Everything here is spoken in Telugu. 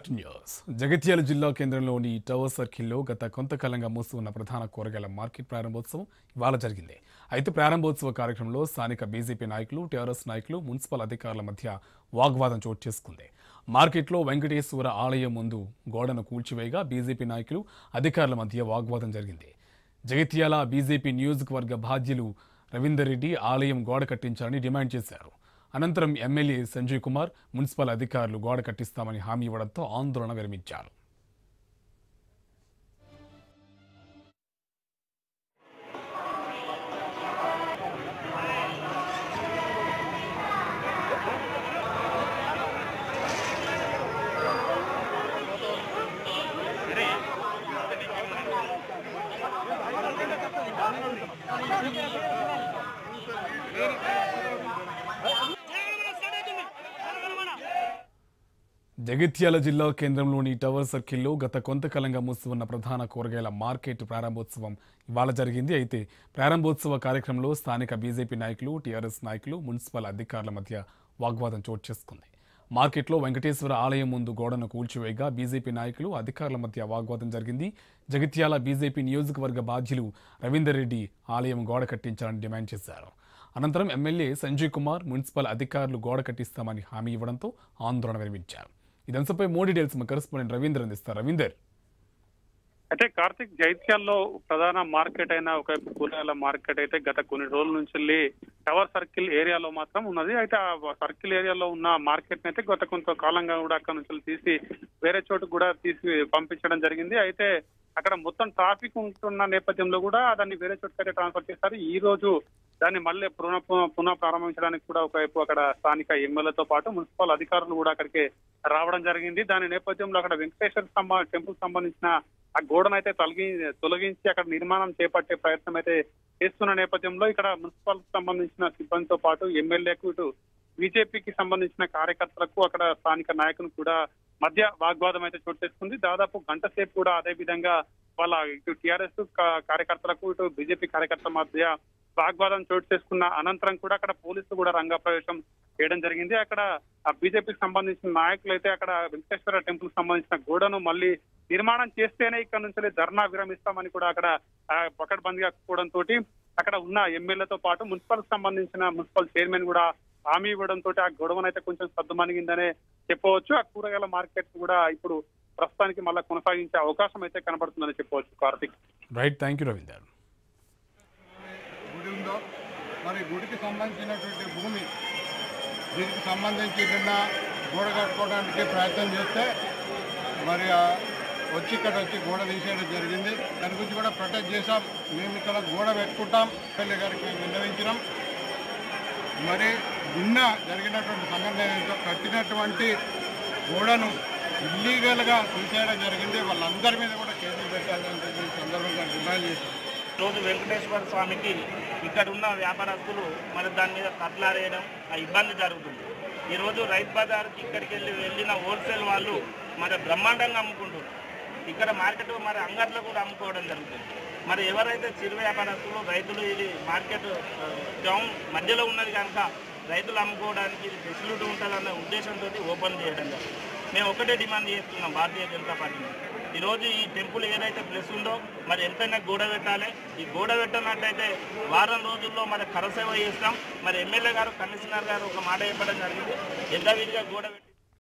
న్యూస్ జగిత్యాల జిల్లా కేంద్రంలోని టవర్ సర్కిల్లో గత కొంతకాలంగా మూసి ఉన్న ప్రధాన కూరగాయల మార్కెట్ ప్రారంభోత్సవం ఇవాళ జరిగింది అయితే ప్రారంభోత్సవ కార్యక్రమంలో స్థానిక బీజేపీ నాయకులు టీఆర్ఎస్ నాయకులు మున్సిపల్ అధికారుల మధ్య వాగ్వాదం చోటు చేసుకుంది మార్కెట్లో వెంకటేశ్వర ఆలయం ముందు గోడను కూల్చివేయగా బీజేపీ నాయకులు అధికారుల మధ్య వాగ్వాదం జరిగింది జగిత్యాల బీజేపీ నియోజకవర్గ బాధ్యులు రవీందర్ రెడ్డి ఆలయం గోడ కట్టించాలని డిమాండ్ చేశారు అనంతరం ఎమ్మెల్యే సంజయ్ కుమార్ మున్సిపల్ అధికారులు గోడ కట్టిస్తామని హామీ ఇవ్వడంతో ఆందోళన విరమించారు జగిత్యాల జిల్లా కేంద్రంలోని టవర్ సర్కిల్లో గత కొంతకాలంగా మూసి ఉన్న ప్రధాన కూరగాయల మార్కెట్ ప్రారంభోత్సవం ఇవాళ జరిగింది అయితే ప్రారంభోత్సవ కార్యక్రమంలో స్థానిక బీజేపీ నాయకులు టీఆర్ఎస్ నాయకులు మున్సిపల్ అధికారుల మధ్య వాగ్వాదం చోటు చేసుకుంది మార్కెట్లో వెంకటేశ్వర ఆలయం ముందు గోడను కూల్చివేయగా బీజేపీ నాయకులు అధికారుల మధ్య వాగ్వాదం జరిగింది జగిత్యాల బీజేపీ నియోజకవర్గ బాధ్యులు రవీందర్ రెడ్డి ఆలయం గోడ కట్టించాలని డిమాండ్ చేశారు అనంతరం ఎమ్మెల్యే సంజయ్ కుమార్ మున్సిపల్ అధికారులు గోడ కట్టిస్తామని హామీ ఇవ్వడంతో ఆందోళన విరమించారు ఈ అంశంపై మోడీ డీటెయిల్స్ మా కరెస్పాండెంట్ రవీందర్ అందిస్తారు రవీందర్ అయితే కార్తిక్ జైత్యాల్లో ప్రధాన మార్కెట్ అయిన ఒక కూరగాయల మార్కెట్ అయితే గత కొన్ని రోజుల నుంచి వెళ్ళి టవర్ సర్కిల్ ఏరియాలో మాత్రం ఉన్నది అయితే ఆ సర్కిల్ ఏరియాలో ఉన్న మార్కెట్ అయితే గత కొంత కాలంగా కూడా అక్కడ నుంచి తీసి వేరే చోటు కూడా తీసి పంపించడం జరిగింది అయితే అక్కడ మొత్తం ట్రాఫిక్ ఉంటున్న నేపథ్యంలో కూడా దాన్ని వేరే చోటుకైతే ట్రాన్స్ఫర్ చేస్తారు ఈ రోజు దాన్ని మళ్ళీ పునః పునః ప్రారంభించడానికి కూడా ఒకవైపు అక్కడ స్థానిక ఎమ్మెల్యేతో పాటు మున్సిపల్ అధికారులు కూడా అక్కడికి రావడం జరిగింది దాని నేపథ్యంలో అక్కడ వెంకటేశ్వర స్తంభ టెంపుల్ సంబంధించిన ఆ గోడను అయితే తొలగి తొలగించి అక్కడ నిర్మాణం చేపట్టే ప్రయత్నం అయితే చేస్తున్న నేపథ్యంలో ఇక్కడ మున్సిపల్ సంబంధించిన సిబ్బందితో పాటు ఎమ్మెల్యేకు ఇటు బీజేపీకి సంబంధించిన కార్యకర్తలకు అక్కడ స్థానిక నాయకులు కూడా మధ్య వాగ్వాదం అయితే చోటు చేసుకుంది దాదాపు గంట సేపు కూడా అదే విధంగా వాళ్ళ ఇటు టిఆర్ఎస్ కార్యకర్తలకు ఇటు బీజేపీ కార్యకర్తల మధ్య వాగ్వాదం చోటు చేసుకున్న అనంతరం కూడా అక్కడ పోలీసులు కూడా రంగప్రవేశం చేయడం జరిగింది అక్కడ ఆ బీజేపీకి సంబంధించిన నాయకులు అయితే అక్కడ వెంకటేశ్వర టెంపుల్ సంబంధించిన గోడను మళ్ళీ నిర్మాణం చేస్తేనే ఇక్కడ నుంచి ధర్నా విరమిస్తామని కూడా అక్కడ పకడ్బందీగా కూడంతో అక్కడ ఉన్న ఎమ్మెల్యేతో పాటు మున్సిపల్ సంబంధించిన మున్సిపల్ చైర్మన్ కూడా హామీ ఇవ్వడంతో ఆ గొడవనైతే అయితే కొంచెం సద్దుమణిగిందనే చెప్పవచ్చు ఆ కూరగాయల మార్కెట్ కూడా ఇప్పుడు ప్రస్తుతానికి మళ్ళీ కొనసాగించే అవకాశం అయితే కనబడుతుందని చెప్పవచ్చు Karthik right thank you Ravinder గుడి ఉందో మరి గుడికి సంబంధించినటువంటి భూమి దీనికి సంబంధించి నిన్న గోడ కట్టుకోవడానికి ప్రయత్నం చేస్తే మరి ఆ వచ్చి ఇక్కడ వచ్చి గోడ తీసేయడం జరిగింది దాని గురించి కూడా ప్రొటెక్ట్ చేశాం మేము ఇక్కడ గోడ పెట్టుకుంటాం ఎమ్మెల్యే గారికి విన్నవించినాం మరి నిన్న జరిగినటువంటి సంఘటన కట్టినటువంటి గోడను ఇల్లీగల్గా తీసేయడం జరిగింది వాళ్ళందరి మీద కూడా కేసులు పెట్టాలని చెప్పి ఈ సందర్భంగా డిమాండ్ చేశాం రోజు వెంకటేశ్వర స్వామికి ఇక్కడ ఉన్న వ్యాపారస్తులు మరి దాని మీద కట్లారేయడం ఆ ఇబ్బంది జరుగుతుంది ఈరోజు రైతు బజార్కి ఇక్కడికి వెళ్ళి వెళ్ళిన హోల్సేల్ వాళ్ళు మరి బ్రహ్మాండంగా అమ్ముకుంటారు ఇక్కడ మార్కెట్ మరి అంగట్లో కూడా అమ్ముకోవడం జరుగుతుంది మరి ఎవరైతే చిరు వ్యాపారస్తులు రైతులు ఇది మార్కెట్ ఆ, టౌన్ మధ్యలో ఉన్నది కనుక రైతులు అమ్ముకోవడానికి ఇది ఫెసిలిటీ ఉంటుందన్న ఉద్దేశంతో ఓపెన్ చేయడం జరిగింది మేము ఒకటే డిమాండ్ చేస్తున్నాం భారతీయ జనతా పార్టీ నుంచి. ఈరోజు ఈ టెంపుల్ ఏదైతే ప్లేస్ ఉందో మరి ఎంతైనా గోడ పెట్టాలి ఈ గోడ పెట్టినట్టయితే వారం రోజుల్లో మరి కరసేవ చేస్తాం మరి ఎమ్మెల్యే గారు కమిషనర్ గారు ఒక మాట చెప్పడం జరిగింది యథావిధిగా గోడ పెట్టి